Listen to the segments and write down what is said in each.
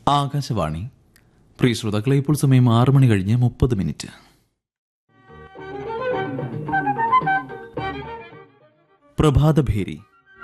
ആകാശവാണി പ്രിയ ശ്രോതാക്കളെ ഇപ്പോൾ സമയം ആറ് മണി കഴിഞ്ഞ് മുപ്പത് മിനിറ്റ് പ്രഭാതഭേരി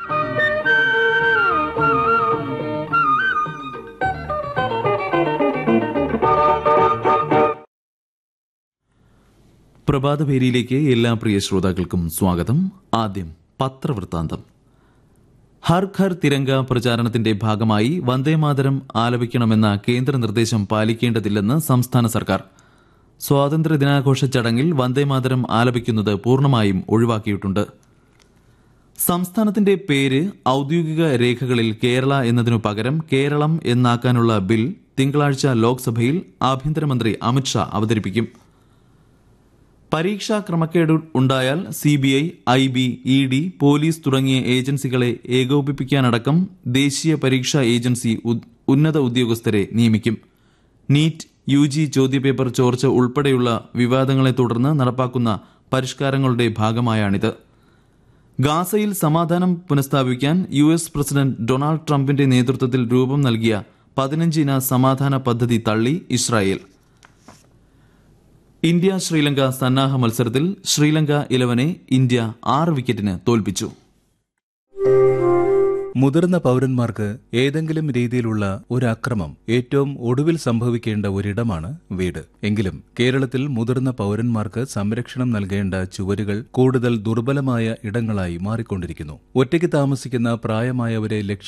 പ്രഭാതഭേരിയിലേക്ക് എല്ലാ പ്രിയ ശ്രോതാക്കൾക്കും സ്വാഗതം ആദ്യം പത്രവൃത്താന്തം ഹർ ഘർ തിരങ്ക പ്രചാരണത്തിന്റെ ഭാഗമായി വന്ദേമാതരം ആലപിക്കണമെന്ന കേന്ദ്ര നിർദ്ദേശം പാലിക്കേണ്ടതില്ലെന്ന് സംസ്ഥാന സർക്കാർ സ്വാതന്ത്ര്യ ദിനാഘോഷ ചടങ്ങിൽ വന്ദേമാതരം ആലപിക്കുന്നത് പൂർണ്ണമായും ഒഴിവാക്കിയിട്ടുണ്ട് സംസ്ഥാനത്തിന്റെ പേര് ഔദ്യോഗിക രേഖകളിൽ കേരള എന്നതിനു പകരം കേരളം എന്നാക്കാനുള്ള ബിൽ തിങ്കളാഴ്ച ലോക്സഭയിൽ ആഭ്യന്തരമന്ത്രി അമിത്ഷാ അവതരിപ്പിക്കും പരീക്ഷാ ക്രമക്കേട് ഉണ്ടായാൽ C B I I B E D police തുടങ്ങിയ ഏജൻസികളെ ഏകോപിപ്പിക്കാനടക്കം ദേശീയ പരീക്ഷാ ഏജൻസി ഉ- ഉന്നത ഉദ്യോഗസ്ഥരെ നിയമിക്കും നീറ്റ് യു ജി ചോദ്യപേപ്പർ ചോർച്ച ഉൾപ്പെടെയുള്ള വിവാദങ്ങളെ തുടർന്ന് നടപ്പാക്കുന്ന പരിഷ്കാരങ്ങളുടെ ഭാഗമായാണിത് ഗാസയിൽ സമാധാനം പുനഃസ്ഥാപിക്കാൻ യു എസ് പ്രസിഡന്റ് ഡൊണാൾഡ് ട്രംപിന്റെ നേതൃത്വത്തിൽ രൂപം നൽകിയ പതിനഞ്ചിന സമാധാന പദ്ധതി തള്ളി ഇസ്രായേൽ ഇന്ത്യ ശ്രീലങ്ക സന്നാഹ മത്സരത്തിൽ ശ്രീലങ്ക ഇലവനെ ഇന്ത്യ ആറ് വിക്കറ്റിന് തോൽപ്പിച്ചു മുതിർന്ന പൗരന്മാർക്ക് ഏതെങ്കിലും രീതിയിലുള്ള ഒരു അക്രമം ഏറ്റവും ഒടുവിൽ സംഭവിക്കേണ്ട ഒരിടമാണ് വീട് എങ്കിലും കേരളത്തിൽ മുതിർന്ന പൗരന്മാർക്ക് സംരക്ഷണം നൽകേണ്ട ചുവരുകൾ കൂടുതൽ ദുർബലമായ ഇടങ്ങളായി മാറിക്കൊണ്ടിരിക്കുന്നു ഒറ്റയ്ക്ക് താമസിക്കുന്ന പ്രായമായവരെ ലക്ഷ്യം